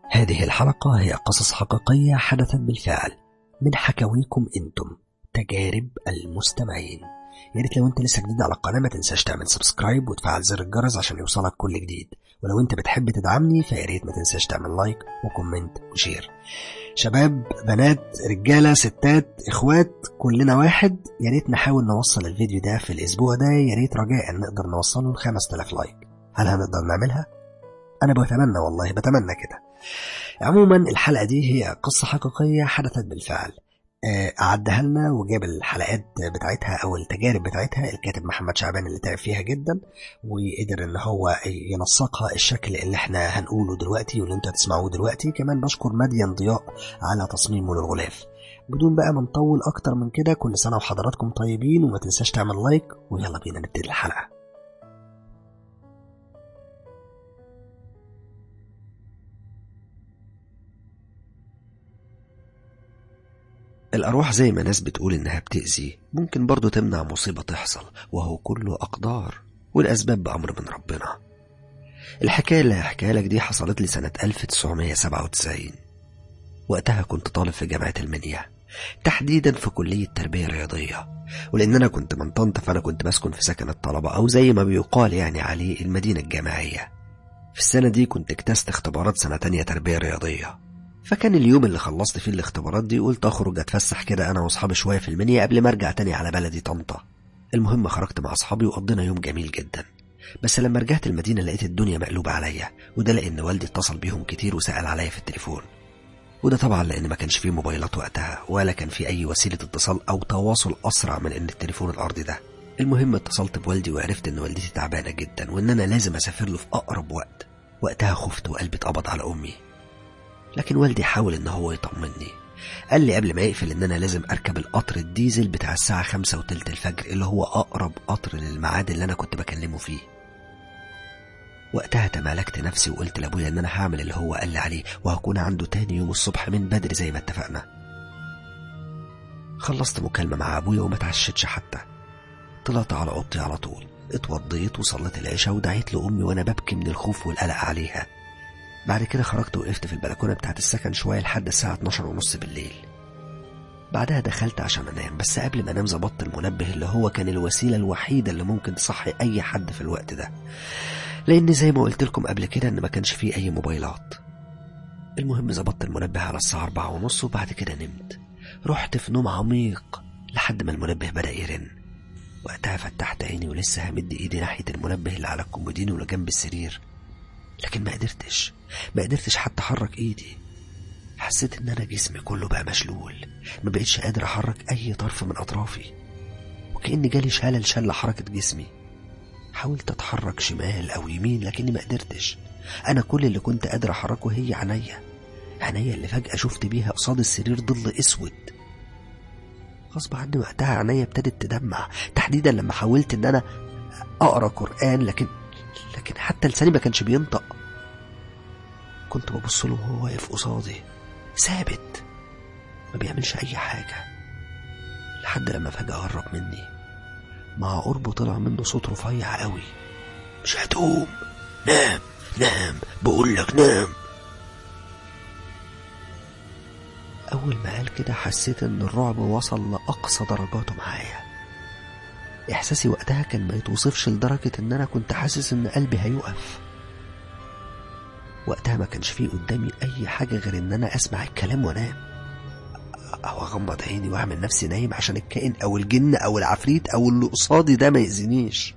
هذه الحلقة هي قصص حقيقية حدثت بالفعل من حكاويكم انتم تجارب المستمعين يا ريت لو انت لسه جديد على القناة ما تنساش تعمل سبسكرايب وتفعل زر الجرس عشان يوصلك كل جديد ولو انت بتحب تدعمني فيا ريت ما تنساش تعمل لايك وكومنت وشير شباب بنات رجالة ستات اخوات كلنا واحد يا ريت نحاول نوصل الفيديو ده في الاسبوع ده يا ريت رجاء نقدر نوصله ل 5000 لايك هل هنقدر نعملها؟ انا بتمنى والله بتمنى كده عموما الحلقة دي هي قصة حقيقية حدثت بالفعل آه، أعدها لنا وجاب الحلقات بتاعتها أو التجارب بتاعتها الكاتب محمد شعبان اللي تعب فيها جدا وقدر إن هو ينسقها الشكل اللي احنا هنقوله دلوقتي واللي انتوا هتسمعوه دلوقتي كمان بشكر مدين ضياء على تصميمه للغلاف بدون بقى ما نطول أكتر من كده كل سنة وحضراتكم طيبين وما تنساش تعمل لايك ويلا بينا نبتدي الحلقة الأرواح زي ما ناس بتقول إنها بتأذي ممكن برضو تمنع مصيبة تحصل وهو كله أقدار والأسباب بأمر من ربنا الحكاية اللي هحكيها لك دي حصلت لي سنة 1997 وقتها كنت طالب في جامعة المنيا تحديدا في كلية تربية رياضية ولأن أنا كنت من طنطا فأنا كنت بسكن في سكن الطلبة أو زي ما بيقال يعني عليه المدينة الجامعية في السنة دي كنت اجتزت اختبارات سنة تانية تربية رياضية فكان اليوم اللي خلصت فيه الاختبارات دي قلت اخرج اتفسح كده انا واصحابي شويه في المنيا قبل ما ارجع تاني على بلدي طنطا المهم خرجت مع اصحابي وقضينا يوم جميل جدا بس لما رجعت المدينه لقيت الدنيا مقلوبه عليا وده لان والدي اتصل بيهم كتير وسال عليا في التليفون وده طبعا لان ما كانش فيه موبايلات وقتها ولا كان في اي وسيله اتصال او تواصل اسرع من ان التليفون الارضي ده المهم اتصلت بوالدي وعرفت ان والدتي تعبانه جدا وان انا لازم اسافر له في اقرب وقت وقتها خفت وقلبي اتقبض على امي لكن والدي حاول ان هو يطمني قال لي قبل ما يقفل ان انا لازم اركب القطر الديزل بتاع الساعة خمسة وتلت الفجر اللي هو اقرب قطر للميعاد اللي انا كنت بكلمه فيه وقتها تمالكت نفسي وقلت لابويا ان انا هعمل اللي هو قال لي عليه وهكون عنده تاني يوم الصبح من بدري زي ما اتفقنا خلصت مكالمة مع ابويا وما اتعشتش حتى طلعت على اوضتي على طول اتوضيت وصليت العشاء ودعيت لامي وانا ببكي من الخوف والقلق عليها بعد كده خرجت وقفت في البلكونة بتاعت السكن شوية لحد الساعة 12 ونص بالليل بعدها دخلت عشان أنام بس قبل ما أنام ظبطت المنبه اللي هو كان الوسيلة الوحيدة اللي ممكن تصحي أي حد في الوقت ده لأن زي ما قلت لكم قبل كده إن ما كانش فيه أي موبايلات المهم ظبطت المنبه على الساعة أربعة ونص وبعد كده نمت رحت في نوم عميق لحد ما المنبه بدأ يرن وقتها فتحت عيني ولسه همد ايدي ناحية المنبه اللي على الكومودينو اللي جنب السرير لكن ما قدرتش ما قدرتش حتى احرك ايدي حسيت ان انا جسمي كله بقى مشلول ما بقتش قادر احرك اي طرف من اطرافي وكأن جالي شلل شل حركة جسمي حاولت اتحرك شمال او يمين لكني ما قدرتش انا كل اللي كنت قادر احركه هي عينيا عينيا اللي فجأة شفت بيها قصاد السرير ظل اسود غصب عني وقتها عينيا ابتدت تدمع تحديدا لما حاولت ان انا اقرا قرآن لكن لكن حتى لساني ما كانش بينطق كنت ببص له وهو واقف قصادي ثابت ما بيعملش اي حاجه لحد لما فجاه قرب مني مع قربه طلع منه صوت رفيع قوي مش هتقوم نام نام بقول لك نام اول ما قال كده حسيت ان الرعب وصل لاقصى درجاته معايا احساسي وقتها كان ما يتوصفش لدرجه ان انا كنت حاسس ان قلبي هيقف وقتها ما كانش فيه قدامي اي حاجه غير ان انا اسمع الكلام وانام او اغمض عيني واعمل نفسي نايم عشان الكائن او الجن او العفريت او اللي قصادي ده ما يأذينيش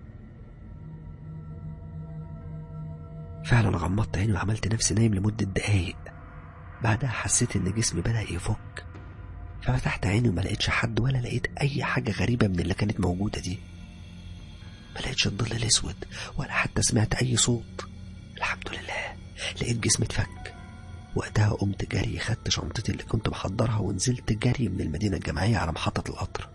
فعلا غمضت عيني وعملت نفسي نايم لمدة دقايق بعدها حسيت ان جسمي بدأ يفك ففتحت عيني وما لقيتش حد ولا لقيت اي حاجة غريبة من اللي كانت موجودة دي ما لقيتش الظل الاسود ولا حتى سمعت اي صوت الحمد لله لقيت جسمي اتفك وقتها قمت جري خدت شنطتي اللي كنت محضرها ونزلت جري من المدينة الجامعية على محطة القطر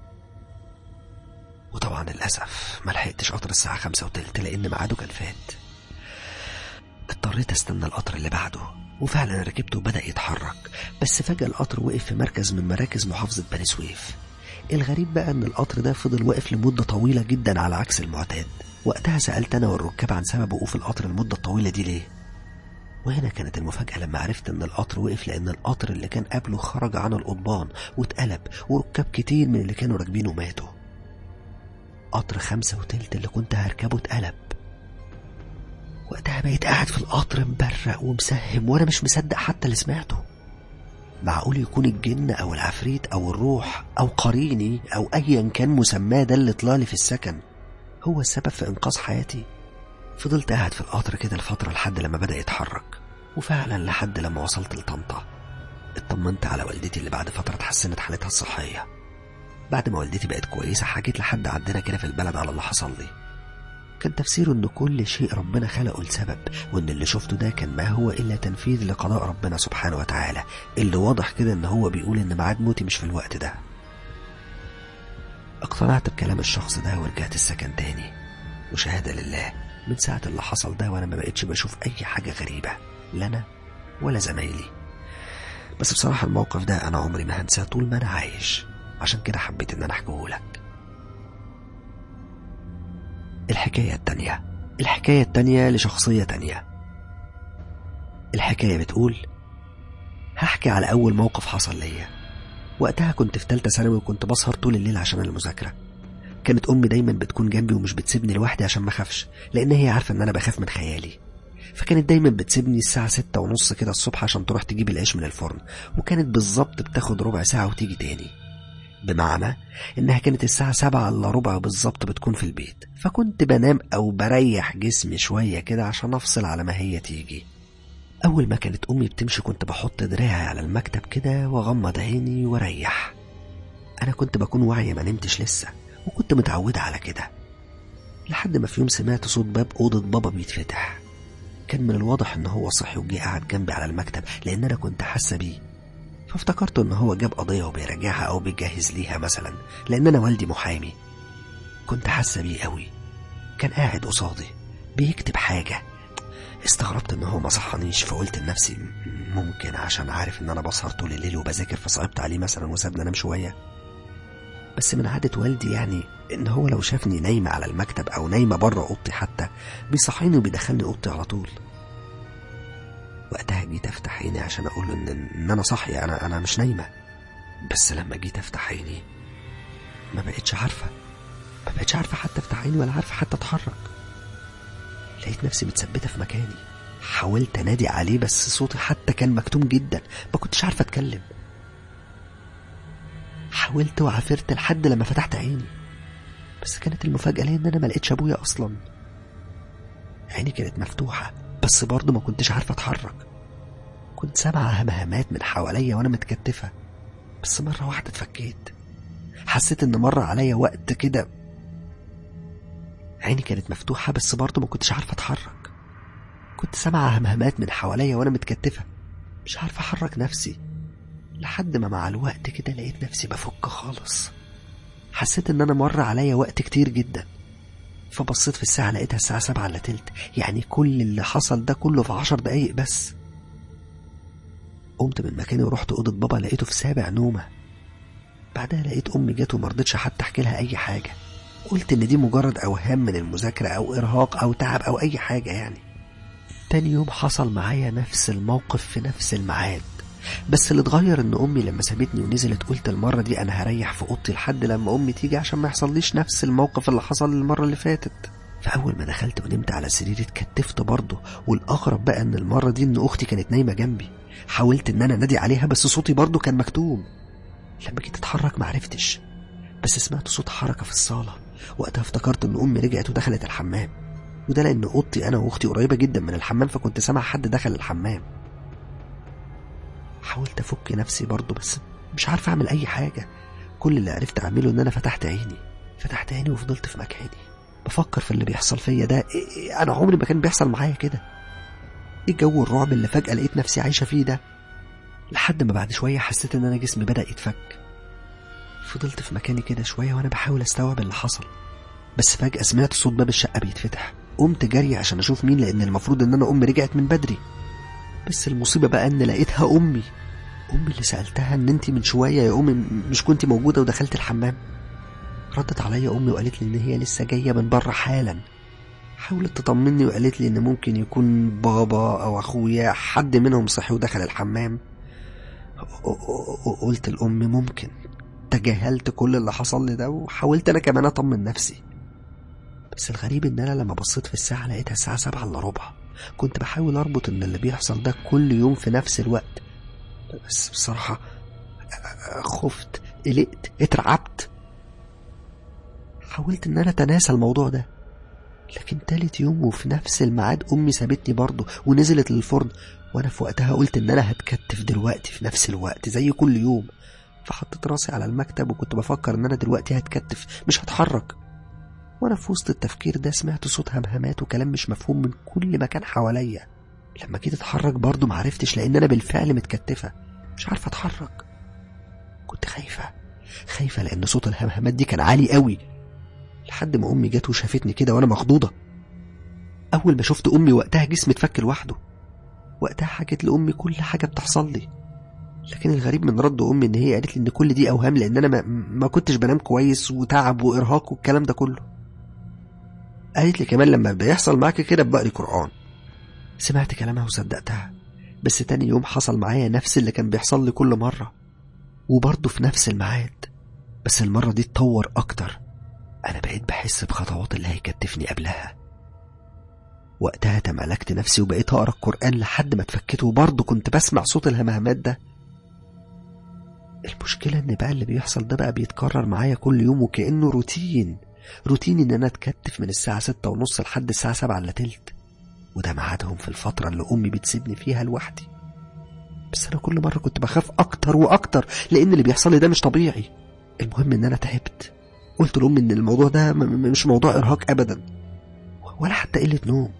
وطبعا للأسف ما لحقتش قطر الساعة خمسة وتلت لأن ميعاده كان فات اضطريت استنى القطر اللي بعده وفعلا ركبته وبدأ يتحرك بس فجأة القطر وقف في مركز من مراكز محافظة بني سويف الغريب بقى ان القطر ده فضل واقف لمدة طويلة جدا على عكس المعتاد وقتها سألت أنا والركاب عن سبب وقوف القطر المدة الطويلة دي ليه وهنا كانت المفاجأة لما عرفت إن القطر وقف لأن القطر اللي كان قبله خرج عن القضبان واتقلب وركاب كتير من اللي كانوا راكبينه ماتوا قطر خمسة وتلت اللي كنت هركبه اتقلب وقتها بقيت قاعد في القطر مبرق ومسهم وأنا مش مصدق حتى اللي سمعته معقول يكون الجن أو العفريت أو الروح أو قريني أو أيا كان مسماه ده اللي طلالي في السكن هو السبب في إنقاذ حياتي فضلت قاعد في القطر كده لفترة لحد لما بدأ يتحرك وفعلا لحد لما وصلت لطنطا اطمنت على والدتي اللي بعد فترة اتحسنت حالتها الصحية بعد ما والدتي بقت كويسة حكيت لحد عندنا كده في البلد على اللي حصل لي كان تفسيره ان كل شيء ربنا خلقه لسبب وان اللي شفته ده كان ما هو الا تنفيذ لقضاء ربنا سبحانه وتعالى اللي واضح كده ان هو بيقول ان ميعاد موتي مش في الوقت ده اقتنعت بكلام الشخص ده ورجعت السكن تاني وشهادة لله من ساعة اللي حصل ده وانا ما بقتش بشوف اي حاجة غريبة لا انا ولا زمايلي بس بصراحة الموقف ده انا عمري ما هنساه طول ما انا عايش عشان كده حبيت ان انا احكيهولك الحكاية التانية الحكاية التانية لشخصية تانية الحكاية بتقول هحكي على أول موقف حصل ليا وقتها كنت في تالتة ثانوي وكنت بسهر طول الليل عشان المذاكرة كانت أمي دايما بتكون جنبي ومش بتسيبني لوحدي عشان ما أخافش لأن هي عارفة إن أنا بخاف من خيالي فكانت دايما بتسيبني الساعة ستة ونص كده الصبح عشان تروح تجيب العيش من الفرن وكانت بالظبط بتاخد ربع ساعة وتيجي تاني بمعنى إنها كانت الساعة سبعة إلا ربع بالظبط بتكون في البيت فكنت بنام أو بريح جسمي شوية كده عشان أفصل على ما هي تيجي أول ما كانت أمي بتمشي كنت بحط دراعي على المكتب كده وأغمض عيني وأريح أنا كنت بكون واعية ما نمتش لسه وكنت متعودة على كده لحد ما في يوم سمعت صوت باب أوضة بابا بيتفتح كان من الواضح إن هو صحي وجه قاعد جنبي على المكتب لأن أنا كنت حاسة بيه فافتكرت إن هو جاب قضية وبيراجعها أو بيجهز ليها مثلا لأن أنا والدي محامي كنت حاسة بيه قوي كان قاعد قصادي بيكتب حاجة استغربت ان هو ما صحانيش فقلت لنفسي ممكن عشان عارف ان انا بسهر طول الليل وبذاكر فصعبت عليه مثلا وسابني انام شويه بس من عادة والدي يعني ان هو لو شافني نايمة على المكتب او نايمة بره اوضتي حتى بيصحيني وبيدخلني اوضتي على طول وقتها جيت افتح عيني عشان اقول له ان, إن انا صاحية انا انا مش نايمة بس لما جيت افتح عيني ما بقتش عارفة ما بقتش عارفة حتى افتح عيني ولا عارفة حتى اتحرك لقيت نفسي متثبتة في مكاني حاولت انادي عليه بس صوتي حتى كان مكتوم جدا ما كنتش عارفة اتكلم حاولت وعافرت لحد لما فتحت عيني بس كانت المفاجأة ليا ان انا ما لقيتش ابويا اصلا عيني كانت مفتوحة بس برضه ما كنتش عارفة اتحرك كنت سامعة همهمات من حواليا وانا متكتفة بس مرة واحدة اتفكيت حسيت ان مر عليا وقت كده عيني كانت مفتوحة بس برضه ما كنتش عارفة اتحرك كنت سامعة همهمات من حواليا وانا متكتفة مش عارفة احرك نفسي لحد ما مع الوقت كده لقيت نفسي بفك خالص حسيت ان انا مر عليا وقت كتير جدا فبصيت في الساعة لقيتها الساعة سبعة الا تلت يعني كل اللي حصل ده كله في عشر دقايق بس قمت من مكاني ورحت أوضة بابا لقيته في سابع نومة بعدها لقيت أمي جت ومرضتش حتى أحكي لها أي حاجة قلت إن دي مجرد أوهام من المذاكرة أو إرهاق أو تعب أو أي حاجة يعني تاني يوم حصل معايا نفس الموقف في نفس الميعاد بس اللي اتغير ان امي لما سابتني ونزلت قلت المره دي انا هريح في اوضتي لحد لما امي تيجي عشان ما يحصليش نفس الموقف اللي حصل المره اللي فاتت فاول ما دخلت ونمت على سريري اتكتفت برضه والاغرب بقى ان المره دي ان اختي كانت نايمه جنبي حاولت ان انا انادي عليها بس صوتي برضه كان مكتوم لما جيت اتحرك معرفتش بس سمعت صوت حركه في الصاله وقتها افتكرت ان امي رجعت ودخلت الحمام وده لان اوضتي انا واختي قريبه جدا من الحمام فكنت سامع حد دخل الحمام حاولت افك نفسي برضه بس مش عارف اعمل اي حاجه كل اللي عرفت اعمله ان انا فتحت عيني فتحت عيني وفضلت في مكاني بفكر في اللي بيحصل فيا ده إيه إيه انا عمري ما كان بيحصل معايا كده ايه جو الرعب اللي فجاه لقيت نفسي عايشه فيه ده لحد ما بعد شويه حسيت ان انا جسمي بدا يتفك فضلت في مكاني كده شويه وانا بحاول استوعب اللي حصل بس فجاه سمعت صوت باب الشقه بيتفتح قمت جري عشان اشوف مين لان المفروض ان انا امي رجعت من بدري بس المصيبة بقى إن لقيتها أمي أمي اللي سألتها إن أنت من شوية يا أمي مش كنت موجودة ودخلت الحمام ردت عليا أمي وقالت لي إن هي لسه جاية من بره حالا حاولت تطمني وقالت لي ان ممكن يكون بابا او اخويا حد منهم صحي ودخل الحمام قلت لامي ممكن تجاهلت كل اللي حصل لي ده وحاولت انا كمان اطمن نفسي بس الغريب ان انا لما بصيت في الساعه لقيتها الساعه سبعة الا ربع كنت بحاول اربط ان اللي بيحصل ده كل يوم في نفس الوقت بس بصراحه خفت قلقت اترعبت حاولت ان انا اتناسى الموضوع ده لكن تالت يوم وفي نفس الميعاد امي سابتني برضه ونزلت للفرن وانا في وقتها قلت ان انا هتكتف دلوقتي في نفس الوقت زي كل يوم فحطيت راسي على المكتب وكنت بفكر ان انا دلوقتي هتكتف مش هتحرك وانا في وسط التفكير ده سمعت صوت همهمات وكلام مش مفهوم من كل مكان حواليا لما جيت اتحرك برضه معرفتش لان انا بالفعل متكتفه مش عارفه اتحرك كنت خايفه خايفه لان صوت الهمهمات دي كان عالي قوي لحد ما امي جت وشافتني كده وانا مخضوضه اول ما شفت امي وقتها جسمي اتفك لوحده وقتها حكيت لامي كل حاجه بتحصل لي لكن الغريب من رد امي ان هي قالت لي ان كل دي اوهام لان انا ما, ما كنتش بنام كويس وتعب وارهاق والكلام ده كله قالت لي كمان لما بيحصل معاك كده بقري قران سمعت كلامها وصدقتها بس تاني يوم حصل معايا نفس اللي كان بيحصل لي كل مرة وبرضه في نفس الميعاد بس المرة دي اتطور أكتر أنا بقيت بحس بخطوات اللي هيكتفني قبلها وقتها تمالكت نفسي وبقيت أقرأ القرآن لحد ما اتفكت وبرضه كنت بسمع صوت الهمهمات ده المشكلة إن بقى اللي بيحصل ده بقى بيتكرر معايا كل يوم وكأنه روتين روتين إن أنا أتكتف من الساعة ستة ونص لحد الساعة سبعة إلا تلت وده ميعادهم في الفترة اللي أمي بتسيبني فيها لوحدي بس أنا كل مرة كنت بخاف أكتر وأكتر لأن اللي بيحصل لي ده مش طبيعي المهم إن أنا تعبت قلت لأمي إن الموضوع ده مش موضوع إرهاق أبدا ولا حتى قلة نوم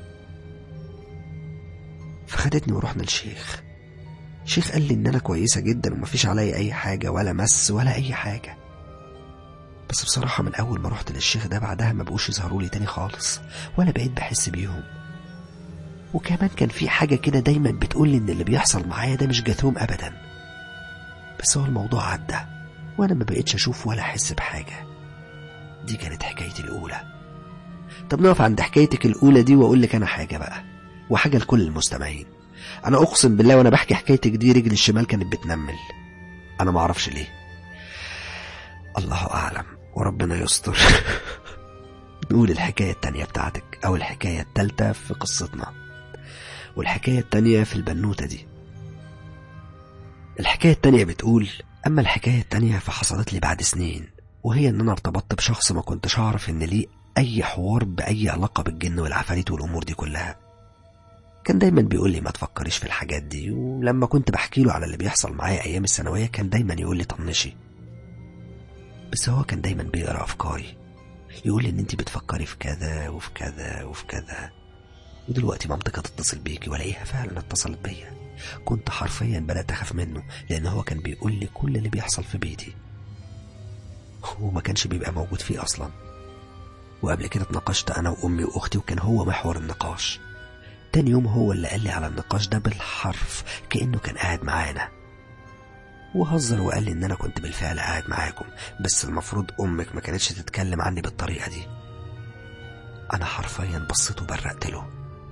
فخدتني ورحنا للشيخ الشيخ قال لي إن أنا كويسة جدا ومفيش عليا أي حاجة ولا مس ولا أي حاجة بس بصراحة من أول ما رحت للشيخ ده بعدها ما بقوش يظهروا لي تاني خالص ولا بقيت بحس بيهم وكمان كان في حاجة كده دايما بتقول لي إن اللي بيحصل معايا ده مش جاثوم أبدا بس هو الموضوع عدى وأنا ما بقيتش أشوف ولا أحس بحاجة دي كانت حكايتي الأولى طب نقف عند حكايتك الأولى دي وأقول لك أنا حاجة بقى وحاجة لكل المستمعين أنا أقسم بالله وأنا بحكي حكايتك دي رجلي الشمال كانت بتنمل أنا ما أعرفش ليه الله أعلم وربنا يستر نقول الحكاية التانية بتاعتك أو الحكاية التالتة في قصتنا والحكاية التانية في البنوتة دي الحكاية التانية بتقول أما الحكاية التانية فحصلت لي بعد سنين وهي إن أنا ارتبطت بشخص ما كنتش أعرف إن ليه أي حوار بأي علاقة بالجن والعفاريت والأمور دي كلها كان دايما بيقول لي ما تفكريش في الحاجات دي ولما كنت بحكي له على اللي بيحصل معايا أيام الثانوية كان دايما يقول لي طنشي بس هو كان دايما بيقرا أفكاري يقول لي إن أنت بتفكري في كذا وفي كذا وفي كذا ودلوقتي مامتك هتتصل بيكي والاقيها فعلا اتصلت بيا كنت حرفيا بدأت أخاف منه لأن هو كان بيقول لي كل اللي بيحصل في بيتي وما كانش بيبقى موجود فيه أصلا وقبل كده اتناقشت أنا وأمي وأختي وكان هو محور النقاش تاني يوم هو اللي قال لي على النقاش ده بالحرف كأنه كان قاعد معانا وهزر وقال لي إن أنا كنت بالفعل قاعد معاكم بس المفروض أمك ما كانتش تتكلم عني بالطريقة دي أنا حرفيا بصيت وبرقت له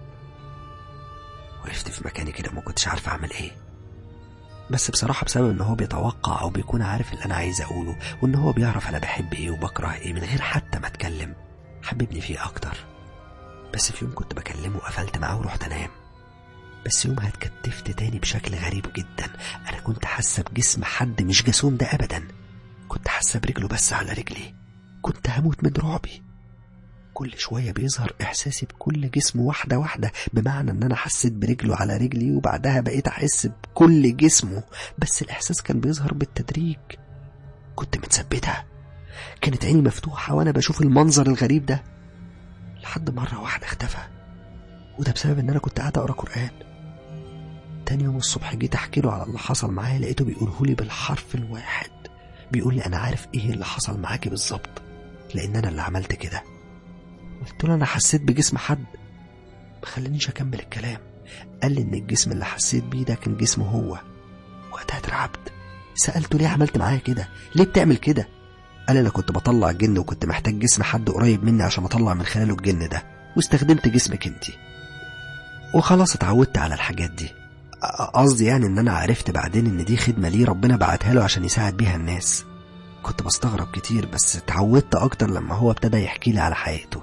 وقفت في مكاني كده ما كنتش عارف اعمل ايه بس بصراحة بسبب ان هو بيتوقع او بيكون عارف اللي انا عايز اقوله وان هو بيعرف انا بحب ايه وبكره ايه من غير حتى ما اتكلم حببني فيه اكتر بس في يوم كنت بكلمه وقفلت معاه ورحت انام بس يومها اتكتفت تاني بشكل غريب جدا انا كنت حاسة بجسم حد مش جاسوم ده ابدا كنت حاسة برجله بس على رجلي كنت هموت من رعبي كل شوية بيظهر إحساسي بكل جسم واحدة واحدة بمعنى إن أنا حسيت برجله على رجلي وبعدها بقيت أحس بكل جسمه بس الإحساس كان بيظهر بالتدريج كنت متثبتة كانت عيني مفتوحة وأنا بشوف المنظر الغريب ده لحد مرة واحدة اختفى وده بسبب إن أنا كنت قاعد أقرأ قرآن تاني يوم الصبح جيت أحكي له على اللي حصل معايا لقيته بيقوله لي بالحرف الواحد بيقول لي أنا عارف إيه اللي حصل معاكي بالظبط لأن أنا اللي عملت كده قلت له انا حسيت بجسم حد ما خلانيش اكمل الكلام قال لي ان الجسم اللي حسيت بيه ده كان جسمه هو وقتها اترعبت سالته ليه عملت معايا كده ليه بتعمل كده قال انا كنت بطلع الجن وكنت محتاج جسم حد قريب مني عشان اطلع من خلاله الجن ده واستخدمت جسمك انت وخلاص اتعودت على الحاجات دي قصدي يعني ان انا عرفت بعدين ان دي خدمة ليه ربنا بعتها له عشان يساعد بيها الناس كنت بستغرب كتير بس اتعودت اكتر لما هو ابتدى يحكي لي على حياته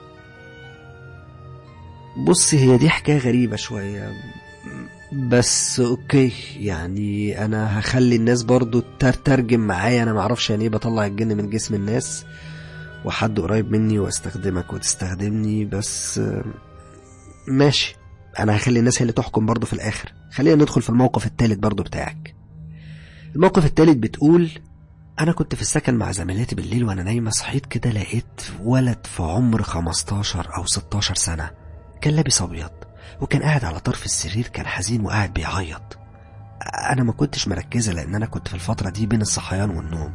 بصي هي دي حكاية غريبة شوية بس اوكي يعني انا هخلي الناس برضو تترجم معايا انا معرفش يعني ايه بطلع الجن من جسم الناس وحد قريب مني واستخدمك وتستخدمني بس ماشي انا هخلي الناس هي اللي تحكم برضو في الاخر خلينا ندخل في الموقف التالت برضو بتاعك الموقف التالت بتقول انا كنت في السكن مع زميلاتي بالليل وانا نايمه صحيت كده لقيت ولد في عمر 15 او 16 سنه كان لابس ابيض وكان قاعد على طرف السرير كان حزين وقاعد بيعيط انا ما كنتش مركزه لان انا كنت في الفتره دي بين الصحيان والنوم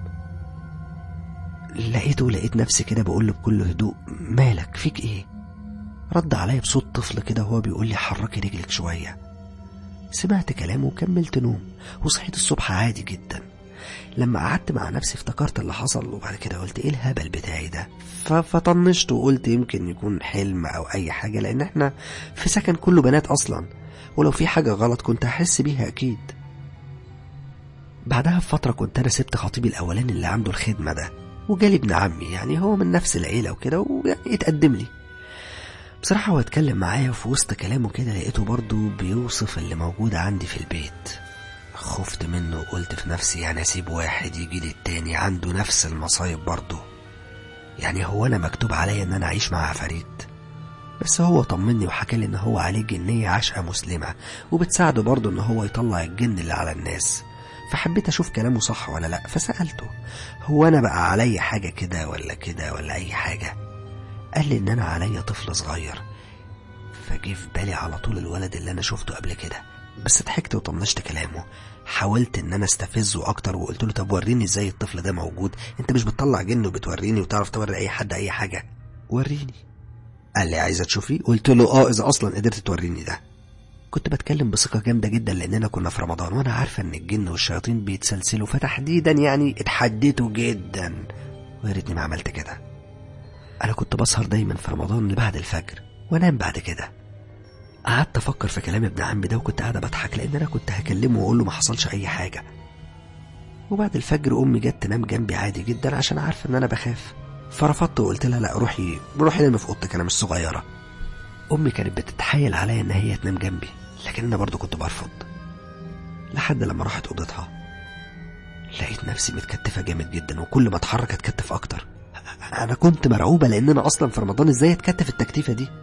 لقيته لقيت نفسي كده بقول له بكل هدوء مالك فيك ايه رد عليا بصوت طفل كده وهو بيقول لي حركي رجلك شويه سمعت كلامه وكملت نوم وصحيت الصبح عادي جدا لما قعدت مع نفسي افتكرت اللي حصل وبعد كده قلت ايه الهبل بتاعي ده فطنشت وقلت يمكن يكون حلم او اي حاجه لان احنا في سكن كله بنات اصلا ولو في حاجه غلط كنت هحس بيها اكيد بعدها بفتره كنت انا سبت خطيبي الاولاني اللي عنده الخدمه ده وجالي ابن عمي يعني هو من نفس العيله وكده ويعني اتقدم لي بصراحة هو اتكلم معايا وفي وسط كلامه كده لقيته برضه بيوصف اللي موجود عندي في البيت خفت منه وقلت في نفسي يعني اسيب واحد يجي لي التاني عنده نفس المصايب برضه يعني هو انا مكتوب عليا ان انا اعيش مع عفاريت بس هو طمني وحكى لي ان هو عليه جنية عاشقة مسلمة وبتساعده برضه ان هو يطلع الجن اللي على الناس فحبيت اشوف كلامه صح ولا لا فسألته هو انا بقى عليا حاجة كده ولا كده ولا اي حاجة قال لي ان انا عليا طفل صغير فجه في بالي على طول الولد اللي انا شفته قبل كده بس ضحكت وطنشت كلامه حاولت ان انا استفزه اكتر وقلت له طب وريني ازاي الطفل ده موجود انت مش بتطلع جن وبتوريني وتعرف توري اي حد اي حاجه وريني قال لي عايزه تشوفي قلت له اه اذا اصلا قدرت توريني ده كنت بتكلم بثقه جامده جدا لاننا كنا في رمضان وانا عارفه ان الجن والشياطين بيتسلسلوا فتحديدا يعني اتحديته جدا ويا ريتني ما عملت كده انا كنت بسهر دايما في رمضان لبعد الفجر وانام بعد كده قعدت افكر في كلام ابن عمي ده وكنت قاعده بضحك لان انا كنت هكلمه واقول له ما حصلش اي حاجه وبعد الفجر امي جت تنام جنبي عادي جدا عشان عارفه ان انا بخاف فرفضت وقلت لها لا روحي روحي نامي في اوضتك انا مش صغيره امي كانت بتتحايل عليا ان هي تنام جنبي لكن انا برضو كنت برفض لحد لما راحت اوضتها لقيت نفسي متكتفه جامد جدا وكل ما اتحرك اتكتف اكتر انا كنت مرعوبه لان انا اصلا في رمضان ازاي اتكتف التكتيفه دي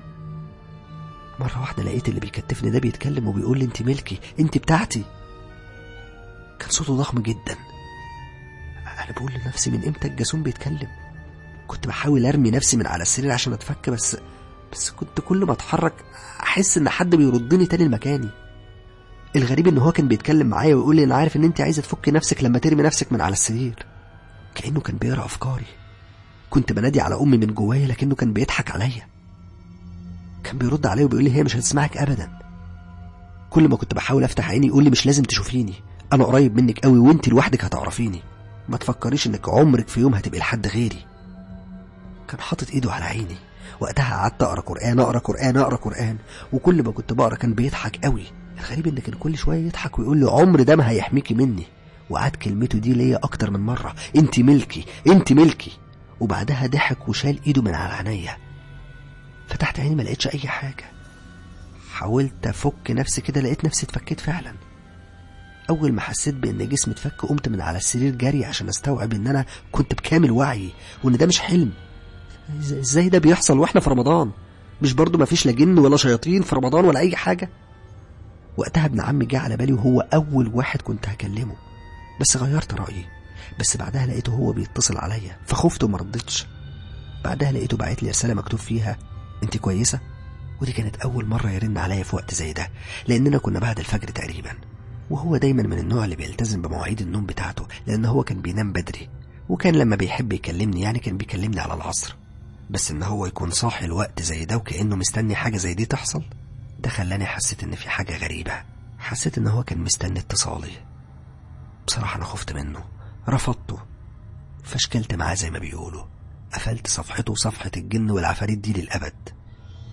مرة واحدة لقيت اللي بيكتفني ده بيتكلم وبيقول لي انت ملكي انت بتاعتي كان صوته ضخم جدا انا بقول لنفسي من امتى الجاسوم بيتكلم كنت بحاول ارمي نفسي من على السرير عشان اتفك بس بس كنت كل ما اتحرك احس ان حد بيردني تاني لمكاني الغريب ان هو كان بيتكلم معايا ويقول لي انا عارف ان انت عايزه تفكي نفسك لما ترمي نفسك من على السرير كانه كان بيقرا افكاري كنت بنادي على امي من جوايا لكنه كان بيضحك عليا كان بيرد عليا وبيقول لي هي مش هتسمعك ابدا كل ما كنت بحاول افتح عيني يقول لي مش لازم تشوفيني انا قريب منك قوي وانت لوحدك هتعرفيني ما تفكريش انك عمرك في يوم هتبقي لحد غيري كان حاطط ايده على عيني وقتها قعدت اقرا قران اقرا قران اقرا قران وكل ما كنت بقرا كان بيضحك قوي الغريب ان كان كل شويه يضحك ويقول لي عمر ده ما هيحميكي مني وقعد كلمته دي ليا اكتر من مره انت ملكي انت ملكي وبعدها ضحك وشال ايده من على عينيا فتحت عيني ما لقيتش اي حاجه حاولت افك نفسي كده لقيت نفسي اتفكيت فعلا اول ما حسيت بان جسمي اتفك قمت من على السرير جري عشان استوعب ان انا كنت بكامل وعي وان ده مش حلم ازاي ده بيحصل واحنا في رمضان مش برضو ما فيش لا جن ولا شياطين في رمضان ولا اي حاجه وقتها ابن عمي جه على بالي وهو اول واحد كنت هكلمه بس غيرت رايي بس بعدها لقيته هو بيتصل عليا فخفت وما ردتش بعدها لقيته باعت لي رساله مكتوب فيها انت كويسه ودي كانت اول مره يرن عليا في وقت زي ده لاننا كنا بعد الفجر تقريبا وهو دايما من النوع اللي بيلتزم بمواعيد النوم بتاعته لان هو كان بينام بدري وكان لما بيحب يكلمني يعني كان بيكلمني على العصر بس ان هو يكون صاحي الوقت زي ده وكانه مستني حاجه زي دي تحصل ده خلاني حسيت ان في حاجه غريبه حسيت ان هو كان مستني اتصالي بصراحه انا خفت منه رفضته فشكلت معاه زي ما بيقولوا قفلت صفحته وصفحة الجن والعفاريت دي للأبد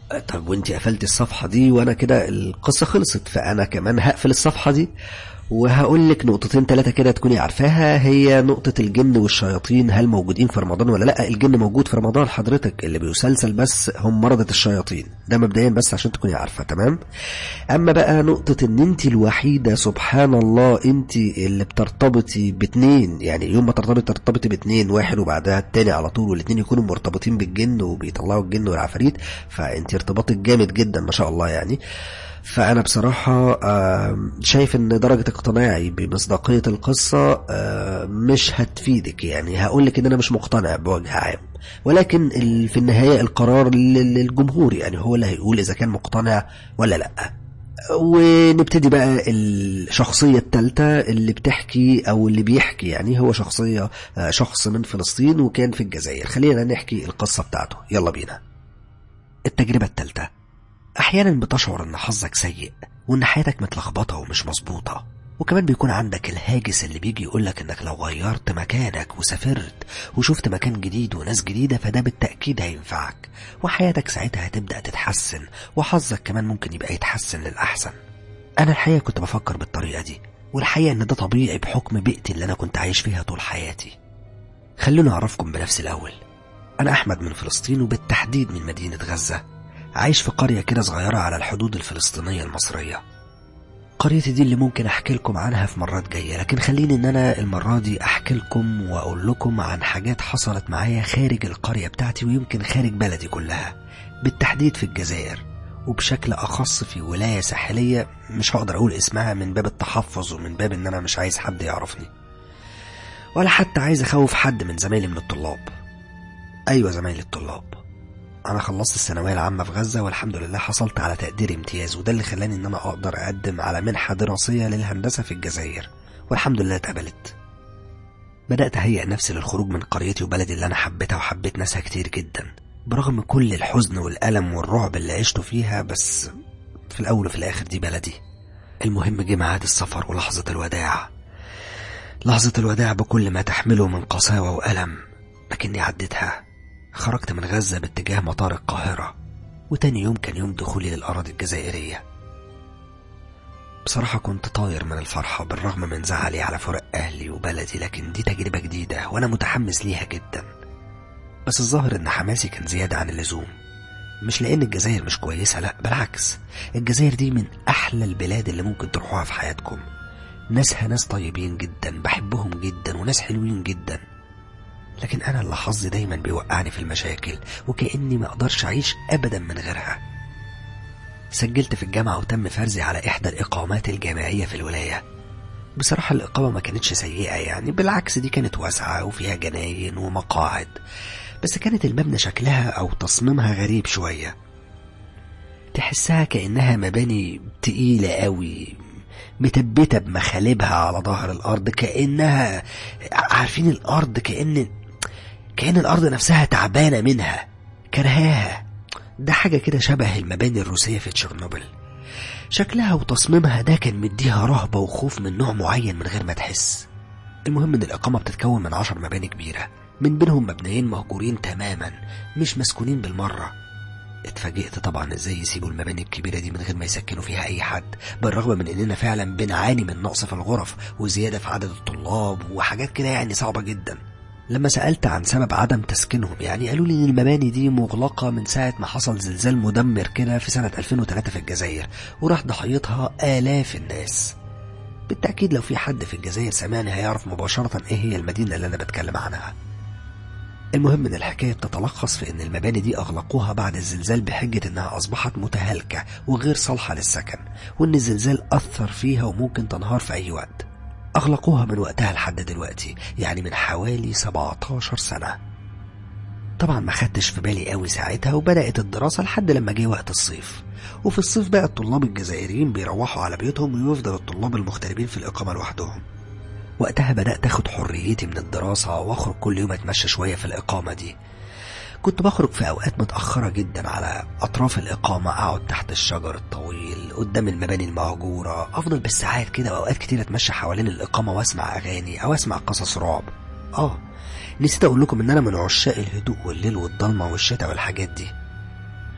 طب وانت قفلتي الصفحة دي وانا كده القصة خلصت فانا كمان هقفل الصفحة دي وهقول لك نقطتين ثلاثة كده تكوني عارفاها هي نقطة الجن والشياطين هل موجودين في رمضان ولا لا الجن موجود في رمضان حضرتك اللي بيسلسل بس هم مرضى الشياطين ده مبدئيا بس عشان تكوني عارفة تمام اما بقى نقطة ان انت الوحيدة سبحان الله انت اللي بترتبطي باتنين يعني يوم ما ترتبطي ترتبطي باتنين واحد وبعدها التاني على طول والاتنين يكونوا مرتبطين بالجن وبيطلعوا الجن والعفاريت فانت ارتباطك جامد جدا ما شاء الله يعني فأنا بصراحة شايف إن درجة اقتناعي بمصداقية القصة مش هتفيدك يعني هقولك إن أنا مش مقتنع بوجه عام ولكن في النهاية القرار للجمهور يعني هو اللي هيقول إذا كان مقتنع ولا لأ ونبتدي بقى الشخصية الثالثة اللي بتحكي أو اللي بيحكي يعني هو شخصية شخص من فلسطين وكان في الجزائر خلينا نحكي القصة بتاعته يلا بينا التجربة الثالثة أحيانا بتشعر إن حظك سيء وإن حياتك متلخبطة ومش مظبوطة وكمان بيكون عندك الهاجس اللي بيجي يقولك إنك لو غيرت مكانك وسافرت وشفت مكان جديد وناس جديدة فده بالتأكيد هينفعك وحياتك ساعتها هتبدأ تتحسن وحظك كمان ممكن يبقى يتحسن للأحسن أنا الحقيقة كنت بفكر بالطريقة دي والحقيقة إن ده طبيعي بحكم بيئتي اللي أنا كنت عايش فيها طول حياتي خلوني أعرفكم بنفسي الأول أنا أحمد من فلسطين وبالتحديد من مدينة غزة عايش في قرية كده صغيرة على الحدود الفلسطينية المصرية قريتي دي اللي ممكن أحكي لكم عنها في مرات جاية لكن خليني إن أنا المرة دي أحكي لكم وأقول لكم عن حاجات حصلت معايا خارج القرية بتاعتي ويمكن خارج بلدي كلها بالتحديد في الجزائر وبشكل أخص في ولاية ساحلية مش هقدر أقول اسمها من باب التحفظ ومن باب إن أنا مش عايز حد يعرفني ولا حتى عايز أخوف حد من زمايلي من الطلاب أيوة زمايلي الطلاب انا خلصت الثانويه العامه في غزه والحمد لله حصلت على تقدير امتياز وده اللي خلاني ان انا اقدر اقدم على منحه دراسيه للهندسه في الجزائر والحمد لله اتقبلت بدات اهيئ نفسي للخروج من قريتي وبلدي اللي انا حبيتها وحبيت ناسها كتير جدا برغم كل الحزن والالم والرعب اللي عشته فيها بس في الاول وفي الاخر دي بلدي المهم جه ميعاد السفر ولحظه الوداع لحظه الوداع بكل ما تحمله من قساوه والم لكني عديتها خرجت من غزة باتجاه مطار القاهرة وتاني يوم كان يوم دخولي للأراضي الجزائرية بصراحة كنت طاير من الفرحة بالرغم من زعلي على فراق أهلي وبلدي لكن دي تجربة جديدة وأنا متحمس ليها جدا بس الظاهر إن حماسي كان زيادة عن اللزوم مش لأن الجزائر مش كويسة لأ بالعكس الجزائر دي من أحلى البلاد اللي ممكن تروحوها في حياتكم ناسها ناس طيبين جدا بحبهم جدا وناس حلوين جدا لكن أنا اللي حظي دايما بيوقعني في المشاكل وكأني ما أقدرش أعيش أبدا من غيرها سجلت في الجامعة وتم فرزي على إحدى الإقامات الجامعية في الولاية بصراحة الإقامة ما كانتش سيئة يعني بالعكس دي كانت واسعة وفيها جناين ومقاعد بس كانت المبنى شكلها أو تصميمها غريب شوية تحسها كأنها مباني تقيلة قوي متبتة بمخالبها على ظهر الأرض كأنها عارفين الأرض كأن كأن الأرض نفسها تعبانة منها كرهاها ده حاجة كده شبه المباني الروسية في تشيرنوبل شكلها وتصميمها ده كان مديها رهبة وخوف من نوع معين من غير ما تحس المهم ان الإقامة بتتكون من عشر مباني كبيرة من بينهم مبنيين مهجورين تماما مش مسكونين بالمرة اتفاجئت طبعا ازاي يسيبوا المباني الكبيرة دي من غير ما يسكنوا فيها اي حد بالرغم من اننا فعلا بنعاني من نقص في الغرف وزيادة في عدد الطلاب وحاجات كده يعني صعبة جدا لما سألت عن سبب عدم تسكينهم يعني قالوا لي ان المباني دي مغلقة من ساعة ما حصل زلزال مدمر كده في سنة 2003 في الجزائر وراح ضحيتها آلاف الناس بالتأكيد لو في حد في الجزائر سمعني هيعرف مباشرة ايه هي المدينة اللي انا بتكلم عنها المهم ان الحكاية بتتلخص في ان المباني دي اغلقوها بعد الزلزال بحجة انها اصبحت متهالكة وغير صالحة للسكن وان الزلزال اثر فيها وممكن تنهار في اي وقت اغلقوها من وقتها لحد دلوقتي يعني من حوالي 17 سنة طبعا ما خدتش في بالي قوي ساعتها وبدأت الدراسة لحد لما جه وقت الصيف وفي الصيف بقى الطلاب الجزائريين بيروحوا على بيوتهم ويفضل الطلاب المغتربين في الإقامة لوحدهم وقتها بدأت أخد حريتي من الدراسة وأخرج كل يوم أتمشى شوية في الإقامة دي كنت بخرج في أوقات متأخرة جدا على أطراف الإقامة أقعد تحت الشجر الطويل قدام المباني المهجورة أفضل بالساعات كده وأوقات كتير أتمشى حوالين الإقامة وأسمع أغاني أو أسمع قصص رعب آه نسيت أقول لكم إن أنا من عشاق الهدوء والليل والضلمة والشتاء والحاجات دي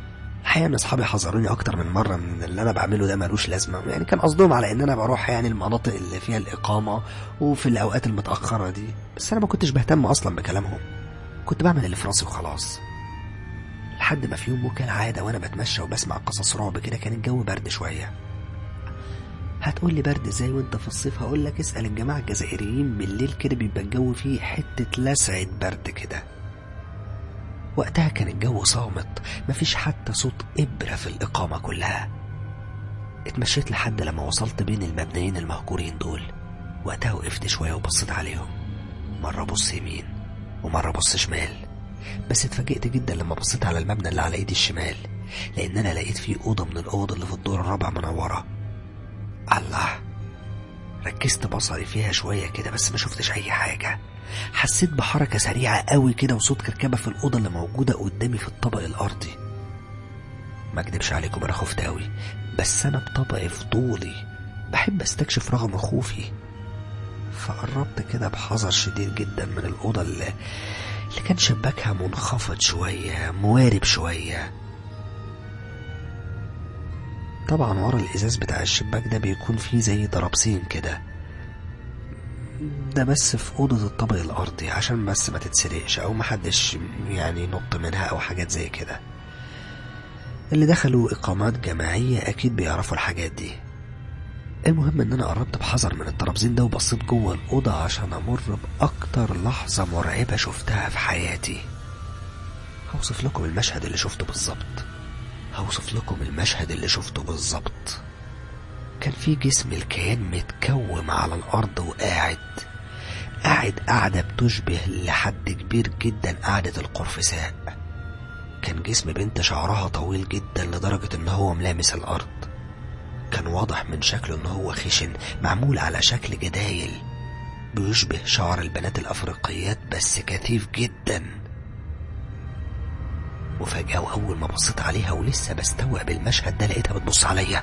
الحقيقة ان اصحابي حذروني اكتر من مرة من اللي انا بعمله ده ملوش لازمة يعني كان قصدهم على ان انا بروح يعني المناطق اللي فيها الاقامة وفي الاوقات المتأخرة دي بس انا ما كنتش بهتم اصلا بكلامهم كنت بعمل اللي في راسي وخلاص لحد ما في يوم وكالعادة وانا بتمشى وبسمع قصص رعب كده كان الجو برد شوية هتقول لي برد ازاي وانت في الصيف هقول لك اسال الجماعه الجزائريين بالليل كده بيبقى الجو فيه حته لسعه برد كده وقتها كان الجو صامت مفيش حتى صوت ابره في الاقامه كلها اتمشيت لحد لما وصلت بين المبنيين المهجورين دول وقتها وقفت شويه وبصيت عليهم مره بص يمين ومره بص شمال بس اتفاجئت جدا لما بصيت على المبنى اللي على ايدي الشمال لان انا لقيت فيه اوضه من الاوض اللي في الدور الرابع منوره الله ركزت بصري فيها شوية كده بس ما شفتش أي حاجة حسيت بحركة سريعة قوي كده وصوت كركبة في الأوضة اللي موجودة قدامي في الطبق الأرضي ما أكدبش عليكم أنا خفت قوي بس أنا بطبعي فضولي بحب استكشف رغم خوفي فقربت كده بحذر شديد جدا من الأوضة اللي, اللي كان شباكها منخفض شوية موارب شوية طبعا ورا الازاز بتاع الشباك ده بيكون فيه زي ضربسين كده ده بس في أوضة الطابق الأرضي عشان بس ما تتسرقش أو محدش يعني ينط منها أو حاجات زي كده اللي دخلوا إقامات جماعية أكيد بيعرفوا الحاجات دي المهم إن أنا قربت بحذر من الترابزين ده وبصيت جوه الأوضة عشان أمر بأكتر لحظة مرعبة شفتها في حياتي هوصف لكم المشهد اللي شفته بالظبط هوصف لكم المشهد اللي شفته بالظبط كان في جسم الكيان متكوم على الأرض وقاعد قاعد قاعدة بتشبه لحد كبير جدا قعدة القرفساء كان جسم بنت شعرها طويل جدا لدرجة ان هو ملامس الأرض كان واضح من شكله ان هو خشن معمول على شكل جدايل بيشبه شعر البنات الأفريقيات بس كثيف جداً وفجأة وأول ما بصيت عليها ولسه بستوعب المشهد ده لقيتها بتبص عليا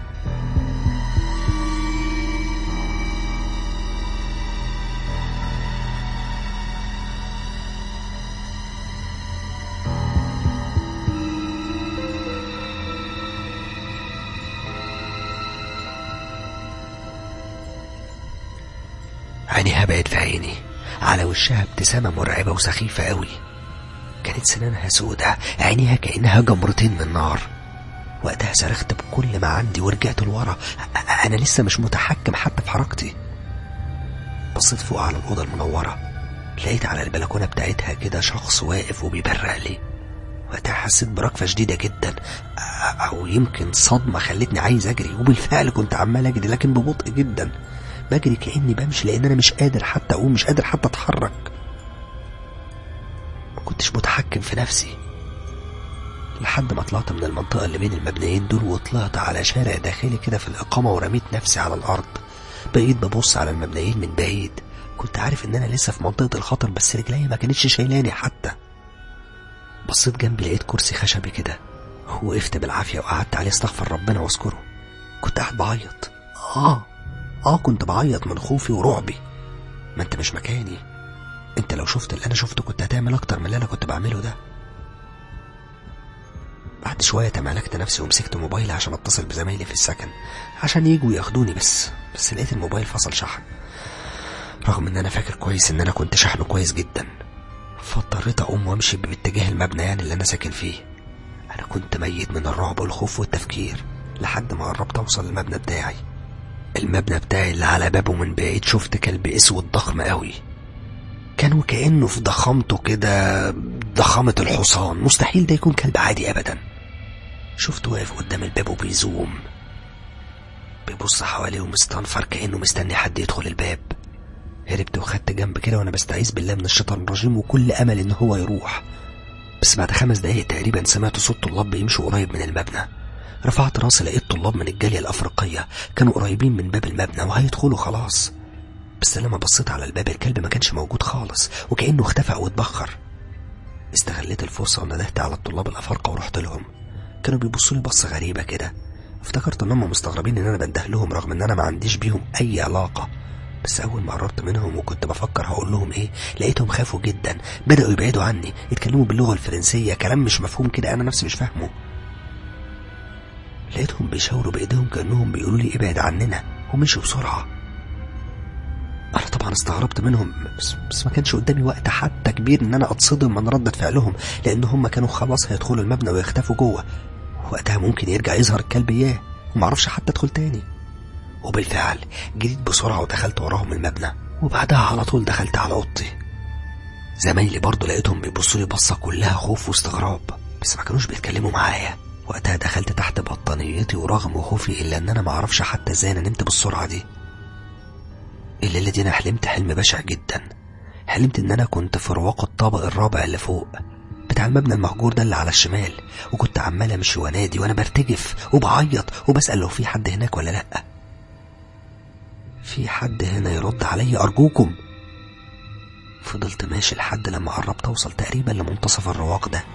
عينيها بقت في عيني على وشها ابتسامة مرعبة وسخيفة قوي كانت سنانها سودة عينيها كأنها جمرتين من نار وقتها صرخت بكل ما عندي ورجعت لورا أنا لسه مش متحكم حتى في حركتي بصيت فوق على الأوضة المنورة لقيت على البلكونة بتاعتها كده شخص واقف وبيبرق لي وقتها حسيت بركفة شديدة جدا أو يمكن صدمة خلتني عايز أجري وبالفعل كنت عمال أجري لكن ببطء جدا بجري كأني بمشي لأن أنا مش قادر حتى أقوم مش قادر حتى أتحرك كنتش متحكم في نفسي لحد ما طلعت من المنطقة اللي بين المبنيين دول وطلعت على شارع داخلي كده في الإقامة ورميت نفسي على الأرض بقيت ببص على المبنيين من بعيد كنت عارف إن أنا لسه في منطقة الخطر بس رجلي ما كانتش شايلاني حتى بصيت جنبي لقيت كرسي خشبي كده وقفت بالعافية وقعدت عليه استغفر ربنا واذكره كنت قاعد بعيط آه آه كنت بعيط من خوفي ورعبي ما أنت مش مكاني انت لو شفت اللي انا شفته كنت هتعمل اكتر من اللي انا كنت بعمله ده بعد شوية تمالكت نفسي ومسكت موبايلي عشان اتصل بزمايلي في السكن عشان يجوا ياخدوني بس بس لقيت الموبايل فصل شحن رغم ان انا فاكر كويس ان انا كنت شحنه كويس جدا فاضطريت اقوم وامشي باتجاه المبنى يعني اللي انا ساكن فيه انا كنت ميت من الرعب والخوف والتفكير لحد ما قربت اوصل المبنى بتاعي المبنى بتاعي اللي على بابه من بعيد شفت كلب اسود ضخم قوي كان وكأنه في ضخامته كده ضخامة الحصان مستحيل ده يكون كلب عادي أبدا شفته واقف قدام الباب وبيزوم بيبص حواليه ومستنفر كأنه مستني حد يدخل الباب هربت وخدت جنب كده وانا بستعيذ بالله من الشيطان الرجيم وكل امل ان هو يروح بس بعد خمس دقايق تقريبا سمعت صوت طلاب بيمشوا قريب من المبنى رفعت راسي لقيت طلاب من الجالية الأفريقية كانوا قريبين من باب المبنى وهيدخلوا خلاص بس لما بصيت على الباب الكلب ما كانش موجود خالص وكأنه اختفى أو اتبخر استغليت الفرصة وندهت على الطلاب الأفارقة ورحت لهم كانوا بيبصوا لي بصة غريبة كده افتكرت ان هم مستغربين ان انا بنده لهم رغم ان انا ما عنديش بيهم اي علاقة بس اول ما قربت منهم وكنت بفكر هقول لهم ايه لقيتهم خافوا جدا بدأوا يبعدوا عني يتكلموا باللغة الفرنسية كلام مش مفهوم كده انا نفسي مش فاهمه لقيتهم بيشاوروا بايديهم كانهم بيقولوا لي ابعد عننا ومشوا بسرعه انا طبعا استغربت منهم بس, بس ما كانش قدامي وقت حتى كبير ان انا اتصدم من ردة فعلهم لان هم كانوا خلاص هيدخلوا المبنى ويختفوا جوه وقتها ممكن يرجع يظهر الكلب اياه ومعرفش حتى ادخل تاني وبالفعل جريت بسرعة ودخلت وراهم المبنى وبعدها على طول دخلت على اوضتي زمايلي برضه لقيتهم بيبصوا لي بصة كلها خوف واستغراب بس ما كانوش بيتكلموا معايا وقتها دخلت تحت بطانيتي ورغم خوفي الا ان انا ما اعرفش حتى ازاي انا نمت بالسرعة دي الليلة دي انا حلمت حلم بشع جدا حلمت ان انا كنت في رواق الطابق الرابع اللي فوق بتاع المبنى المهجور ده اللي على الشمال وكنت عمال امشي وانادي وانا برتجف وبعيط وبسأل لو في حد هناك ولا لأ في حد هنا يرد عليا أرجوكم فضلت ماشي لحد لما قربت أوصل تقريبا لمنتصف الرواق ده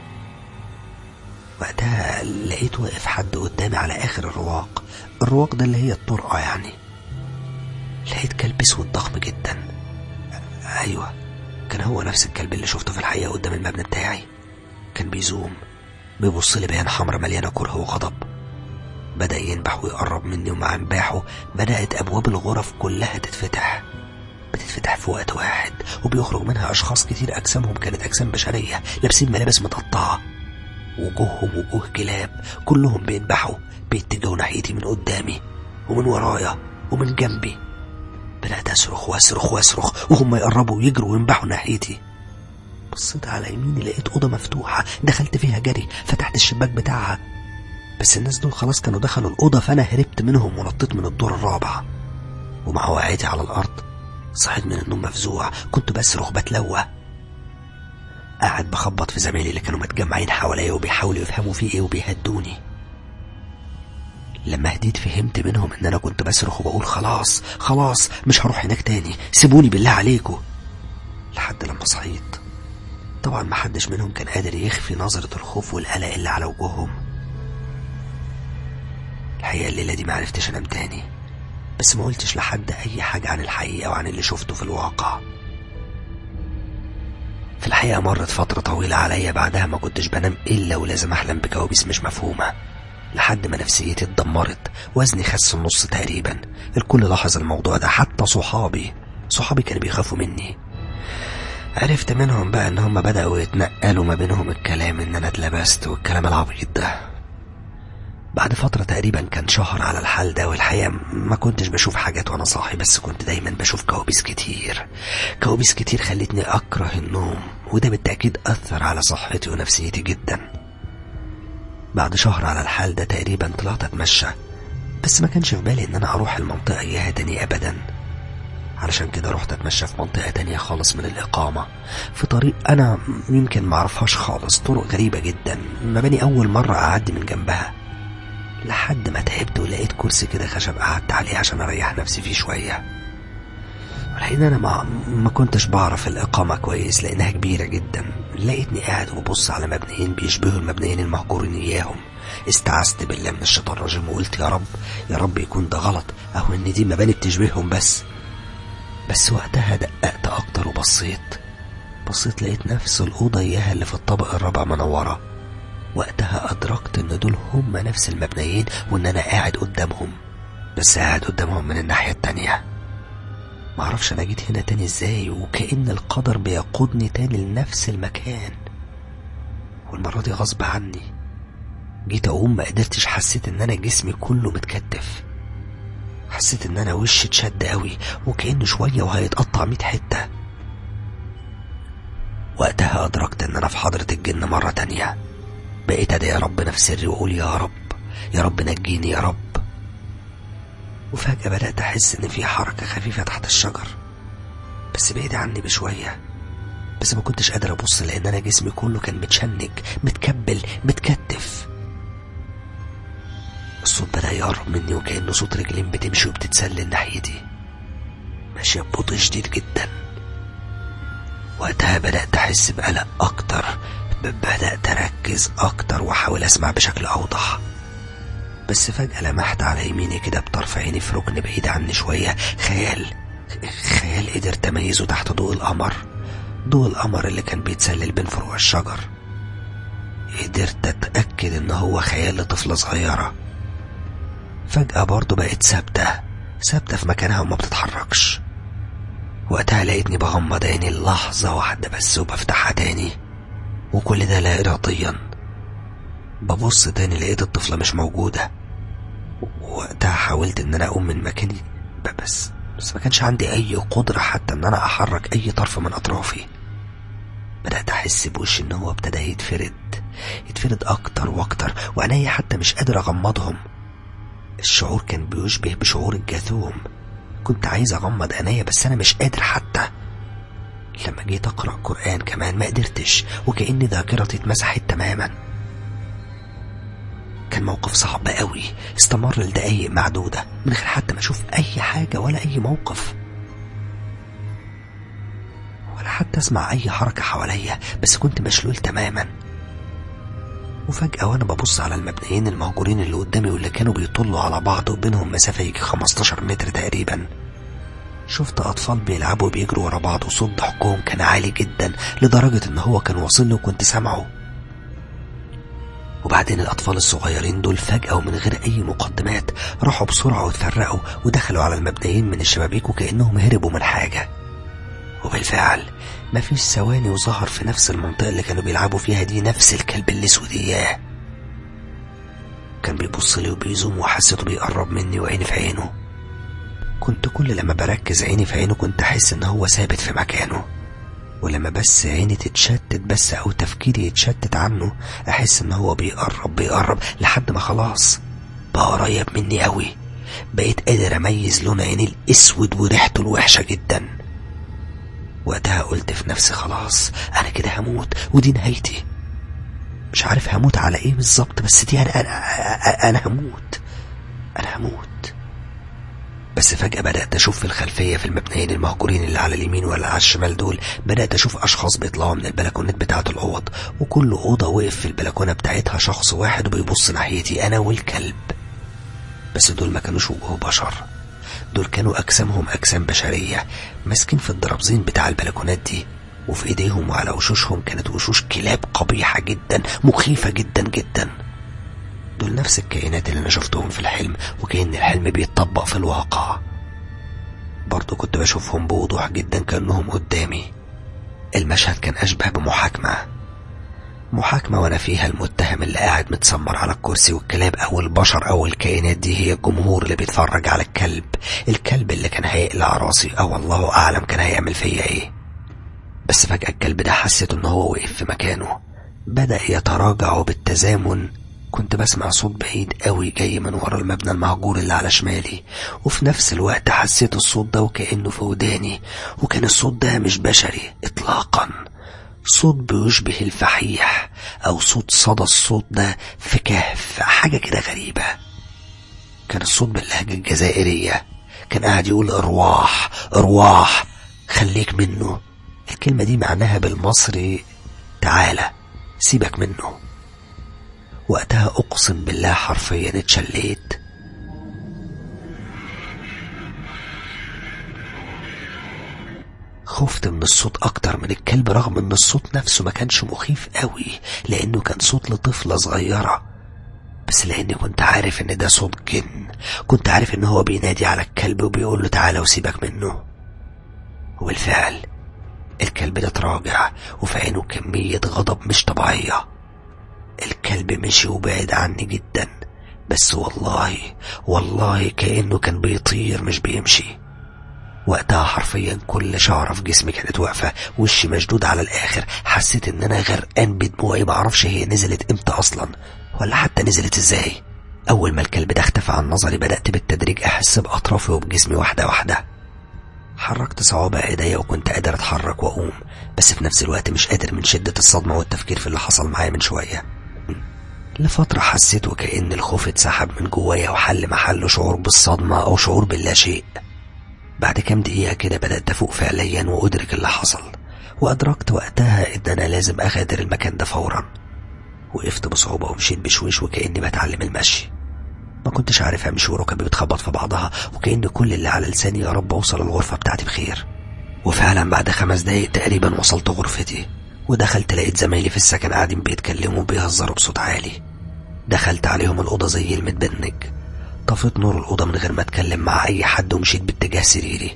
وقتها لقيت واقف حد قدامي على آخر الرواق الرواق ده اللي هي الطرقة يعني لقيت كلب اسود ضخم جدا أيوة كان هو نفس الكلب اللي شفته في الحقيقة قدام المبنى بتاعي كان بيزوم بيبص لي بعين حمرا مليانة كره وغضب بدأ ينبح ويقرب مني ومع انباحه بدأت أبواب الغرف كلها تتفتح بتتفتح في وقت واحد وبيخرج منها أشخاص كتير أجسامهم كانت أجسام بشرية لابسين ملابس متقطعة وجوههم وجوه كلاب كلهم بينبحوا بيتجهوا ناحيتي من قدامي ومن ورايا ومن جنبي بدأت أصرخ وأصرخ وأصرخ وهم يقربوا ويجروا وينبحوا ناحيتي بصيت على يميني لقيت أوضة مفتوحة دخلت فيها جري فتحت الشباك بتاعها بس الناس دول خلاص كانوا دخلوا الأوضة فأنا هربت منهم ونطيت من الدور الرابع ومع وقعتي على الأرض صحيت من النوم مفزوع كنت بصرخ بتلوى قاعد بخبط في زمايلي اللي كانوا متجمعين حواليا وبيحاولوا يفهموا في ايه وبيهدوني لما هديت فهمت منهم ان انا كنت بصرخ وبقول خلاص خلاص مش هروح هناك تاني سيبوني بالله عليكم لحد لما صحيت طبعا محدش منهم كان قادر يخفي نظرة الخوف والقلق اللي على وجوههم الحقيقة الليلة دي معرفتش انام تاني بس ما قلتش لحد اي حاجة عن الحقيقة وعن اللي شفته في الواقع في الحقيقة مرت فترة طويلة عليا بعدها ما كنتش بنام إلا ولازم أحلم بكوابيس مش مفهومة لحد ما نفسيتي اتدمرت وزني خس النص تقريبا الكل لاحظ الموضوع ده حتى صحابي صحابي كانوا بيخافوا مني عرفت منهم بقى ان هم بدأوا يتنقلوا ما بينهم الكلام ان انا اتلبست والكلام العبيط ده بعد فترة تقريبا كان شهر على الحال ده والحقيقة ما كنتش بشوف حاجات وانا صاحي بس كنت دايما بشوف كوابيس كتير كوابيس كتير خلتني اكره النوم وده بالتأكيد اثر على صحتي ونفسيتي جدا بعد شهر على الحال ده تقريبا طلعت اتمشى بس ما كانش في بالي ان انا اروح المنطقة اياها تاني ابدا علشان كده رحت اتمشى في منطقة تانية خالص من الإقامة في طريق أنا يمكن معرفهاش خالص طرق غريبة جدا مباني أول مرة أعدي من جنبها لحد ما تعبت ولقيت كرسي كده خشب قعدت عليه عشان اريح نفسي فيه شويه لان انا ما ما كنتش بعرف الاقامه كويس لانها كبيره جدا لقيتني قاعد وببص على مبنيين بيشبهوا المبنيين المهجورين اياهم استعذت بالله من الشيطان الرجيم وقلت يا رب يا رب يكون ده غلط او ان دي مباني بتشبههم بس بس وقتها دققت اكتر وبصيت بصيت لقيت نفس الاوضه اياها اللي في الطابق الرابع منوره وقتها أدركت إن دول هم نفس المبنيين وإن أنا قاعد قدامهم بس قاعد قدامهم من الناحية التانية معرفش أنا جيت هنا تاني إزاي وكأن القدر بيقودني تاني لنفس المكان والمرة دي غصب عني جيت أقوم ما قدرتش حسيت إن أنا جسمي كله متكتف حسيت إن أنا وشي اتشد قوي وكأنه شوية وهيتقطع ميت حتة وقتها أدركت إن أنا في حضرة الجن مرة تانية بقيت ادعي ربنا في سري واقول يا رب يا رب نجيني يا رب وفجأة بدأت أحس إن في حركة خفيفة تحت الشجر بس بعيد عني بشوية بس ما كنتش قادر أبص لأن أنا جسمي كله كان متشنج متكبل متكتف الصوت بدأ يقرب مني وكأنه صوت رجلين بتمشي وبتتسلل ناحيتي ماشية ببطء شديد جدا وقتها بدأت أحس بقلق أكتر بدأت أركز أكتر وأحاول أسمع بشكل أوضح بس فجأة لمحت على يميني كده بطرف عيني في ركن بعيد عني شوية خيال خيال قدرت أميزه تحت ضوء القمر ضوء القمر اللي كان بيتسلل بين فروع الشجر قدرت أتأكد إن هو خيال لطفلة صغيرة فجأة برضه بقت ثابتة ثابتة في مكانها وما بتتحركش وقتها لقيتني بغمض عيني لحظة واحدة بس وبفتحها تاني وكل ده لا إراديا ببص تاني لقيت الطفلة مش موجودة وقتها حاولت إن أنا أقوم من مكاني بس بس ما كانش عندي أي قدرة حتى إن أنا أحرك أي طرف من أطرافي بدأت أحس بوشي إن هو ابتدى يتفرد يتفرد أكتر وأكتر وعينيا حتى مش قادر أغمضهم الشعور كان بيشبه بشعور الجاثوم كنت عايز أغمض عينيا بس أنا مش قادر حتى لما جيت أقرأ قرآن كمان ما قدرتش وكأن ذاكرتي اتمسحت تماما كان موقف صعب قوي استمر لدقايق معدودة من غير حتى ما أشوف أي حاجة ولا أي موقف ولا حتى أسمع أي حركة حواليا بس كنت مشلول تماما وفجأة وأنا ببص على المبنيين المهجورين اللي قدامي واللي كانوا بيطلوا على بعض وبينهم مسافة يجي 15 متر تقريبا شفت أطفال بيلعبوا بيجروا ورا بعض وصوت ضحكهم كان عالي جدا لدرجة إن هو كان واصلني وكنت سامعه وبعدين الأطفال الصغيرين دول فجأة ومن غير أي مقدمات راحوا بسرعة واتفرقوا ودخلوا على المبنيين من الشبابيك وكأنهم هربوا من حاجة وبالفعل مفيش ثواني وظهر في نفس المنطقة اللي كانوا بيلعبوا فيها دي نفس الكلب الأسود إياه كان بيبص لي وبيزوم وحسيته بيقرب مني وعيني في عينه كنت كل لما بركز عيني في عينه كنت أحس إن هو ثابت في مكانه ولما بس عيني تتشتت بس أو تفكيري يتشتت عنه أحس إن هو بيقرب بيقرب لحد ما خلاص بقى قريب مني أوي بقيت قادر أميز لون عينيه الأسود وريحته الوحشة جدا وقتها قلت في نفسي خلاص أنا كده هموت ودي نهايتي مش عارف هموت على إيه بالظبط بس دي أنا أنا, أنا هموت أنا هموت بس فجأة بدأت أشوف في الخلفية في المبنيين المهجورين اللي على اليمين ولا على الشمال دول بدأت أشوف أشخاص بيطلعوا من البلكونات بتاعة الأوض وكل أوضة وقف في البلكونة بتاعتها شخص واحد وبيبص ناحيتي أنا والكلب بس دول ما كانوش وجوه بشر دول كانوا أجسامهم أجسام بشرية ماسكين في الدرابزين بتاع البلكونات دي وفي إيديهم وعلى وشوشهم كانت وشوش كلاب قبيحة جدا مخيفة جدا جدا دول نفس الكائنات اللي أنا شفتهم في الحلم وكأن الحلم بيتطبق في الواقع برضو كنت بشوفهم بوضوح جدا كأنهم قدامي المشهد كان أشبه بمحاكمة محاكمة وأنا فيها المتهم اللي قاعد متسمر على الكرسي والكلاب أو البشر أو الكائنات دي هي الجمهور اللي بيتفرج على الكلب الكلب اللي كان هيقلع راسي أو الله أعلم كان هيعمل فيا إيه بس فجأة الكلب ده حسيت إن هو وقف في مكانه بدأ يتراجع وبالتزامن كنت بسمع صوت بعيد قوي جاي من ورا المبنى المهجور اللي على شمالي وفي نفس الوقت حسيت الصوت ده وكأنه في وداني وكان الصوت ده مش بشري إطلاقا صوت بيشبه الفحيح أو صوت صدى الصوت ده في كهف حاجة كده غريبة كان الصوت باللهجة الجزائرية كان قاعد يقول ارواح ارواح خليك منه الكلمة دي معناها بالمصري تعالى سيبك منه وقتها أقسم بالله حرفيا اتشليت خفت من الصوت أكتر من الكلب رغم إن الصوت نفسه ما كانش مخيف قوي لأنه كان صوت لطفلة صغيرة بس لأني كنت عارف إن ده صوت جن كنت عارف إن هو بينادي على الكلب وبيقول له تعالى وسيبك منه وبالفعل الكلب ده تراجع وفي عينه كمية غضب مش طبيعية الكلب مشي وبعد عني جدا بس والله والله كأنه كان بيطير مش بيمشي وقتها حرفيا كل شعرة في جسمي كانت واقفة وشي مشدود على الآخر حسيت إن أنا غرقان بدموعي معرفش هي نزلت إمتى أصلا ولا حتى نزلت إزاي أول ما الكلب ده اختفى عن نظري بدأت بالتدريج أحس بأطرافي وبجسمي واحدة واحدة حركت صوابع ايديا وكنت قادر اتحرك واقوم بس في نفس الوقت مش قادر من شدة الصدمة والتفكير في اللي حصل معايا من شوية لفترة حسيت وكأن الخوف اتسحب من جوايا وحل محله شعور بالصدمة أو شعور باللا شيء بعد كام دقيقة كده بدأت أفوق فعليا وأدرك اللي حصل وأدركت وقتها إن أنا لازم أغادر المكان ده فورا وقفت بصعوبة ومشيت بشويش وكأني بتعلم المشي ما كنتش عارف امشي وركبي بتخبط في بعضها وكأن كل اللي على لساني يا رب اوصل الغرفة بتاعتي بخير وفعلا بعد خمس دقايق تقريبا وصلت غرفتي ودخلت لقيت زمايلي في السكن قاعدين بيتكلموا وبيهزروا بصوت عالي دخلت عليهم الأوضة زي المتبنج طفيت نور الأوضة من غير ما أتكلم مع أي حد ومشيت باتجاه سريري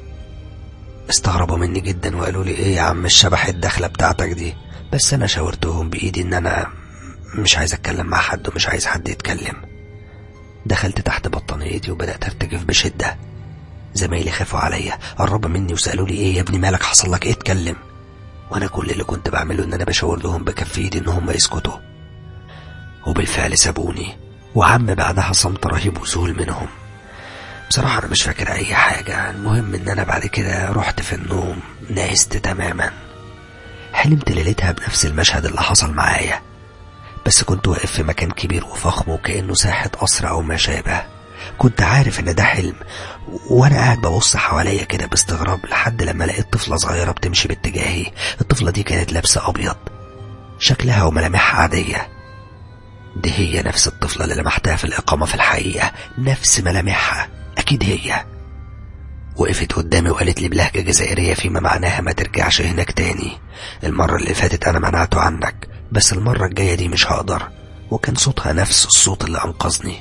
استغربوا مني جدا وقالوا لي إيه يا عم الشبح الدخلة بتاعتك دي بس أنا شاورتهم بإيدي إن أنا مش عايز أتكلم مع حد ومش عايز حد يتكلم دخلت تحت بطانيتي وبدأت أرتجف بشدة زمايلي خافوا عليا قربوا مني وسألوا لي إيه يا ابني مالك حصل لك إيه اتكلم وأنا كل اللي كنت بعمله إن أنا بشاور لهم بكف إيدي إن هم يسكتوا وبالفعل سابوني وعم بعدها صمت رهيب وذهول منهم بصراحة أنا مش فاكر أي حاجة المهم إن أنا بعد كده رحت في النوم نعست تماما حلمت ليلتها بنفس المشهد اللي حصل معايا بس كنت واقف في مكان كبير وفخم وكأنه ساحة قصر أو ما شابه كنت عارف إن ده حلم وأنا قاعد ببص حواليا كده باستغراب لحد لما لقيت طفلة صغيرة بتمشي باتجاهي الطفلة دي كانت لابسة أبيض شكلها وملامحها عادية دي هي نفس الطفلة اللي لمحتها في الإقامة في الحقيقة نفس ملامحها أكيد هي وقفت قدامي وقالت لي بلهجة جزائرية فيما معناها ما ترجعش هناك تاني المرة اللي فاتت أنا منعته عنك بس المرة الجاية دي مش هقدر وكان صوتها نفس الصوت اللي أنقذني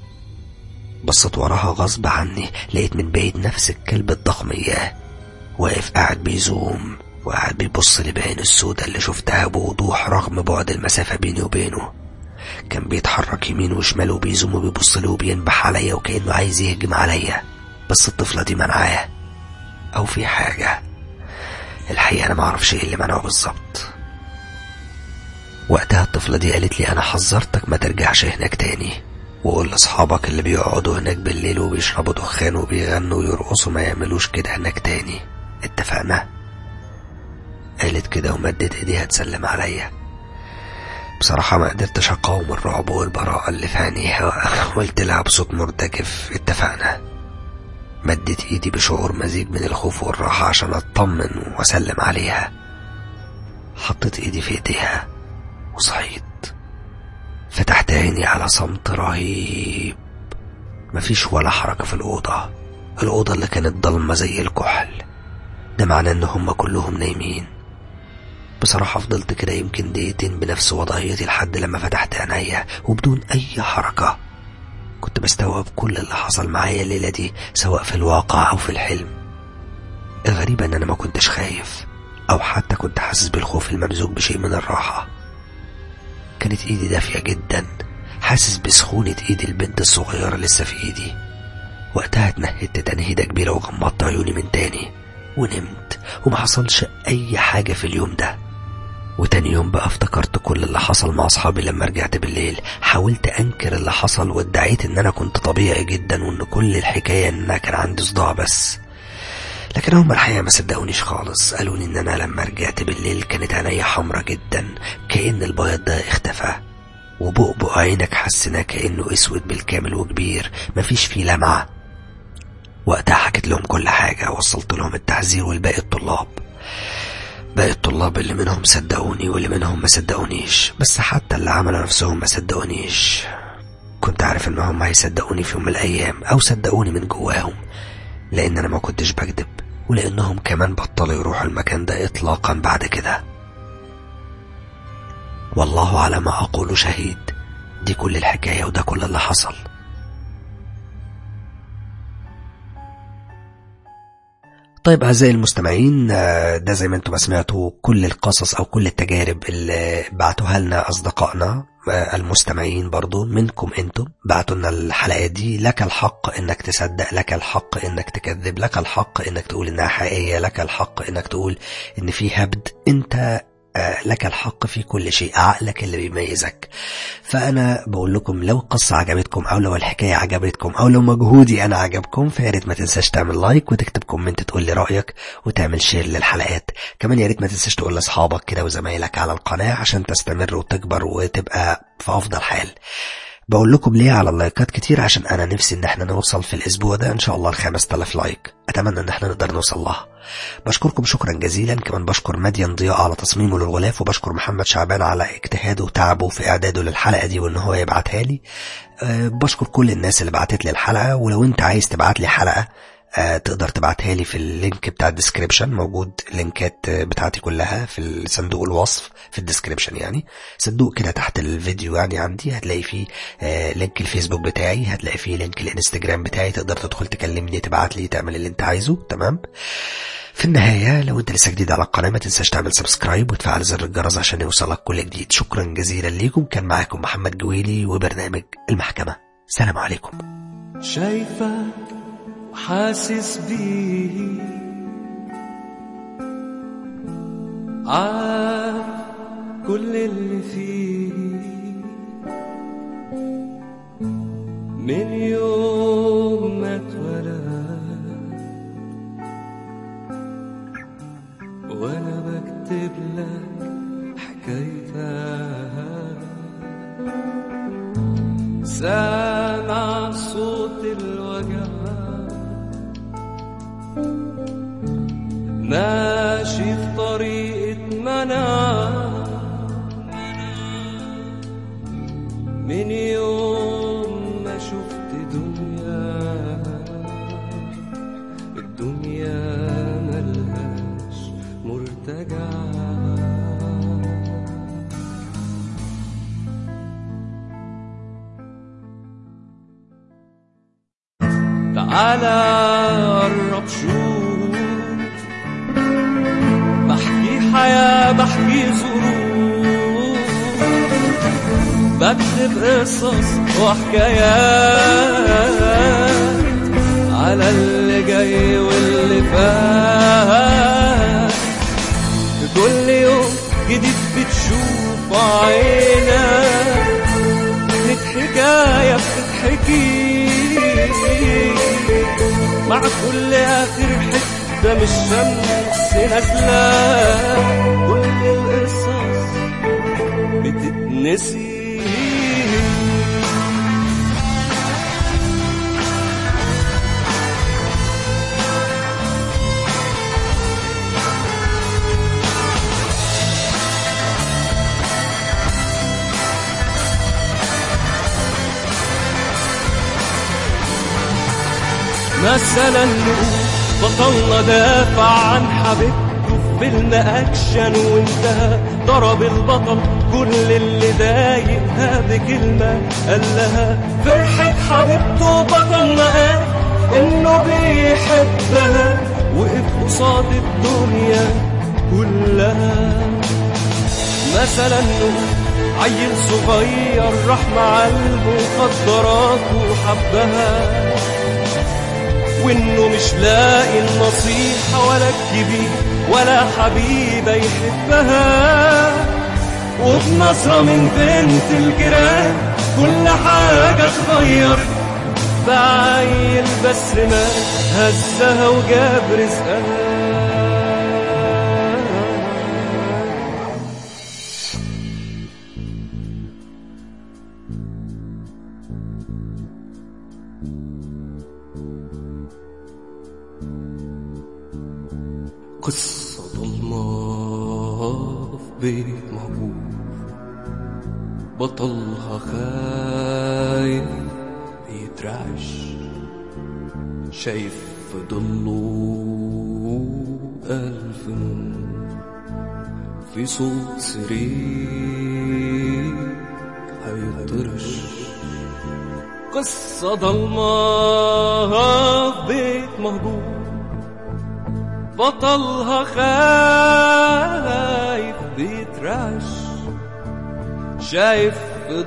بصيت وراها غصب عني لقيت من بعيد نفس الكلب الضخم إياه واقف قاعد بيزوم وقاعد بيبص لبعين السودة اللي شفتها بوضوح رغم بعد المسافة بيني وبينه كان بيتحرك يمين وشمال وبيزوم وبيبص لي وبينبح عليا وكأنه عايز يهجم عليا بس الطفلة دي منعاه أو في حاجة الحقيقة أنا معرفش إيه اللي منعه بالظبط وقتها الطفلة دي قالت لي أنا حذرتك ما ترجعش هناك تاني وقول لأصحابك اللي بيقعدوا هناك بالليل وبيشربوا دخان وبيغنوا ويرقصوا ما يعملوش كده هناك تاني اتفقنا قالت كده ومدت ايديها تسلم عليا بصراحة ما قدرتش أقاوم الرعب والبراءة اللي في عينيها قلت لها بصوت مرتجف اتفقنا مدت ايدي بشعور مزيج من الخوف والراحة عشان اطمن واسلم عليها حطيت ايدي في ايديها وصحيت فتحت عيني على صمت رهيب مفيش ولا حركة في الأوضة الأوضة اللي كانت ضلمة زي الكحل ده معناه إن هما كلهم نايمين بصراحة فضلت كده يمكن دقيقتين بنفس وضعيتي لحد لما فتحت عينيا وبدون أي حركة كنت بستوعب كل اللي حصل معايا الليلة دي سواء في الواقع أو في الحلم الغريبة إن أنا ما كنتش خايف أو حتى كنت حاسس بالخوف الممزوج بشيء من الراحة كانت إيدي دافية جدا حاسس بسخونة إيد البنت الصغيرة لسه في إيدي وقتها اتنهدت تنهيدة كبيرة وغمضت عيوني من تاني ونمت وما حصلش أي حاجة في اليوم ده وتاني يوم بقى افتكرت كل اللي حصل مع أصحابي لما رجعت بالليل حاولت أنكر اللي حصل وادعيت إن أنا كنت طبيعي جدا وإن كل الحكاية إن أنا كان عندي صداع بس لكن هم الحقيقة ما صدقونيش خالص قالوا لي إن أنا لما رجعت بالليل كانت عينيا حمرة جدا كأن البياض ده اختفى وبؤبؤ عينك حسنا كأنه أسود بالكامل وكبير مفيش فيه لمعة وقتها حكيت لهم كل حاجة وصلت لهم التحذير والباقي الطلاب باقي الطلاب اللي منهم صدقوني واللي منهم ما صدقونيش بس حتى اللي عملوا نفسهم ما صدقونيش كنت عارف انهم هيصدقوني في يوم من الايام او صدقوني من جواهم لان انا ما كنتش بكذب ولانهم كمان بطلوا يروحوا المكان ده اطلاقا بعد كده والله على ما اقول شهيد دي كل الحكايه وده كل اللي حصل طيب أعزائي المستمعين ده زي ما انتم سمعتوا كل القصص أو كل التجارب اللي بعتوها لنا أصدقائنا المستمعين برضو منكم انتم بعتوا لنا الحلقات دي لك الحق انك تصدق لك الحق انك تكذب لك الحق انك تقول انها حقيقية لك الحق انك تقول ان في هبد انت لك الحق في كل شيء عقلك اللي بيميزك فأنا بقول لكم لو القصة عجبتكم أو لو الحكاية عجبتكم أو لو مجهودي أنا عجبكم فيا ريت ما تنساش تعمل لايك وتكتب كومنت تقول لي رأيك وتعمل شير للحلقات كمان يا ريت ما تنساش تقول لأصحابك كده وزمايلك على القناة عشان تستمر وتكبر وتبقى في أفضل حال بقول لكم ليه على اللايكات كتير عشان انا نفسي ان احنا نوصل في الاسبوع ده ان شاء الله ل 5000 لايك اتمنى ان احنا نقدر نوصل لها بشكركم شكرا جزيلا كمان بشكر مدين ضياء على تصميمه للغلاف وبشكر محمد شعبان على اجتهاده وتعبه في اعداده للحلقه دي وان هو يبعتها لي أه بشكر كل الناس اللي بعتت لي الحلقه ولو انت عايز تبعت لي حلقه آه تقدر تبعتها لي في اللينك بتاع الديسكريبشن موجود لينكات بتاعتي كلها في صندوق الوصف في الديسكريبشن يعني صندوق كده تحت الفيديو يعني عندي هتلاقي فيه آه لينك الفيسبوك بتاعي هتلاقي فيه لينك الانستجرام بتاعي تقدر تدخل تكلمني تبعت لي تعمل اللي انت عايزه تمام في النهاية لو انت لسه جديد على القناة ما تنساش تعمل سبسكرايب وتفعل زر الجرس عشان يوصلك كل جديد شكرا جزيلا ليكم كان معاكم محمد جويلي وبرنامج المحكمة سلام عليكم شايفك وحاسس بيه عارف كل اللي فيه من يوم ما اتولد وانا بكتب لك حكايتك سامع صوت الوجع ماشي في طريقة منع من يوم ما شفت دنيا الدنيا ملهاش مرتجع تعالى قرب شوف بحكي حياة بحكي ظروف بكتب قصص وحكايات على اللي جاي واللي فات كل يوم جديد بتشوف عينك كانت حكاية بتتحكي مع كل آخر حتة من الشمس نازلة كل القصص بتتنسي مثلا نقول بطلنا دافع عن حبيبته في فيلم اكشن وانتهى ضرب البطل كل اللي ضايقها بكلمة قال لها فرحة حبيبته بطلنا قال انه بيحبها وقف قصاد الدنيا كلها مثلا نقول عيل صغير راح مع المخدرات وحبها وانه مش لاقي النصيحة ولا الكبير ولا حبيبة يحبها وبنظرة من بنت الجيران كل حاجة اتغير بعيل بس ما هزها وجاب رزقها قصة ضلمة في بيت مهجور بطلها خايف بيترعش شايف في ضله ألف نور في صوت سرير هيطرش قصة ضلمة في بيت مهجور بطلها خايف بيترعش شايف في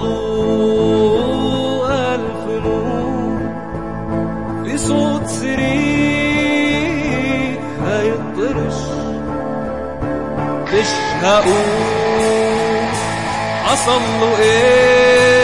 ضله ألف نور في صوت سرير هيطرش مش هقول حصل له ايه